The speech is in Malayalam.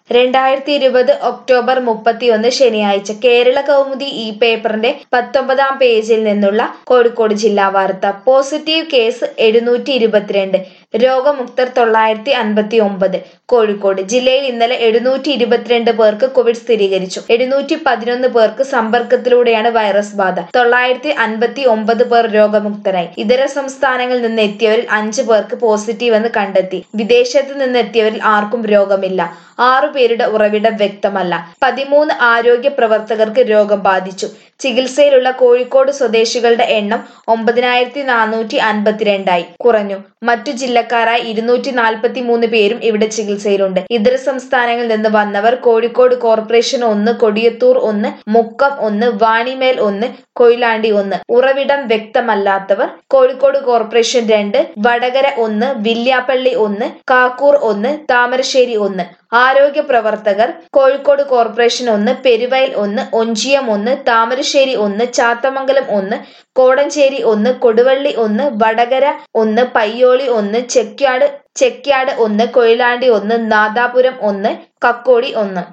രണ്ടായിരത്തി ഇരുപത് ഒക്ടോബർ മുപ്പത്തിയൊന്ന് ശനിയാഴ്ച കേരള കൗമുദി ഈ പേപ്പറിന്റെ പത്തൊമ്പതാം പേജിൽ നിന്നുള്ള കോഴിക്കോട് ജില്ലാ വാർത്ത പോസിറ്റീവ് കേസ് എഴുന്നൂറ്റി ഇരുപത്തിരണ്ട് രോഗമുക്തർ തൊള്ളായിരത്തി അൻപത്തി ഒമ്പത് കോഴിക്കോട് ജില്ലയിൽ ഇന്നലെ എഴുന്നൂറ്റി ഇരുപത്തിരണ്ട് പേർക്ക് കോവിഡ് സ്ഥിരീകരിച്ചു എഴുന്നൂറ്റി പതിനൊന്ന് പേർക്ക് സമ്പർക്കത്തിലൂടെയാണ് വൈറസ് ബാധ തൊള്ളായിരത്തി അൻപത്തി ഒമ്പത് പേർ രോഗമുക്തരായി ഇതര സംസ്ഥാനങ്ങളിൽ നിന്ന് എത്തിയവരിൽ അഞ്ച് പേർക്ക് പോസിറ്റീവ് എന്ന് കണ്ടെത്തി വിദേശത്ത് നിന്ന് എത്തിയവരിൽ ആർക്കും രോഗമില്ല ആറു പേരുടെ ഉറവിടം വ്യക്തമല്ല പതിമൂന്ന് ആരോഗ്യ പ്രവർത്തകർക്ക് രോഗം ബാധിച്ചു ചികിത്സയിലുള്ള കോഴിക്കോട് സ്വദേശികളുടെ എണ്ണം ഒമ്പതിനായിരത്തി നാനൂറ്റി അൻപത്തിരണ്ടായി കുറഞ്ഞു മറ്റു ജില്ലക്കാരായി ഇരുന്നൂറ്റി നാൽപ്പത്തി മൂന്ന് പേരും ഇവിടെ ചികിത്സയിലുണ്ട് ഇതര സംസ്ഥാനങ്ങളിൽ നിന്ന് വന്നവർ കോഴിക്കോട് കോർപ്പറേഷൻ ഒന്ന് കൊടിയത്തൂർ ഒന്ന് മുക്കം ഒന്ന് വാണിമേൽ ഒന്ന് കൊയിലാണ്ടി ഒന്ന് ഉറവിടം വ്യക്തമല്ലാത്തവർ കോഴിക്കോട് കോർപ്പറേഷൻ രണ്ട് വടകര ഒന്ന് വില്യാപ്പള്ളി ഒന്ന് കാക്കൂർ ഒന്ന് താമരശ്ശേരി ഒന്ന് ആരോഗ്യ പ്രവർത്തകർ കോഴിക്കോട് കോർപ്പറേഷൻ ഒന്ന് പെരുവയൽ ഒന്ന് ഒഞ്ചിയം ഒന്ന് താമരശ്ശേരി ഒന്ന് ചാത്തമംഗലം ഒന്ന് കോടഞ്ചേരി ഒന്ന് കൊടുവള്ളി ഒന്ന് വടകര ഒന്ന് പയ്യോളി ഒന്ന് ചെക്യാട് ചെക്യാട് ഒന്ന് കൊയിലാണ്ടി ഒന്ന് നാദാപുരം ഒന്ന് കക്കോടി ഒന്ന്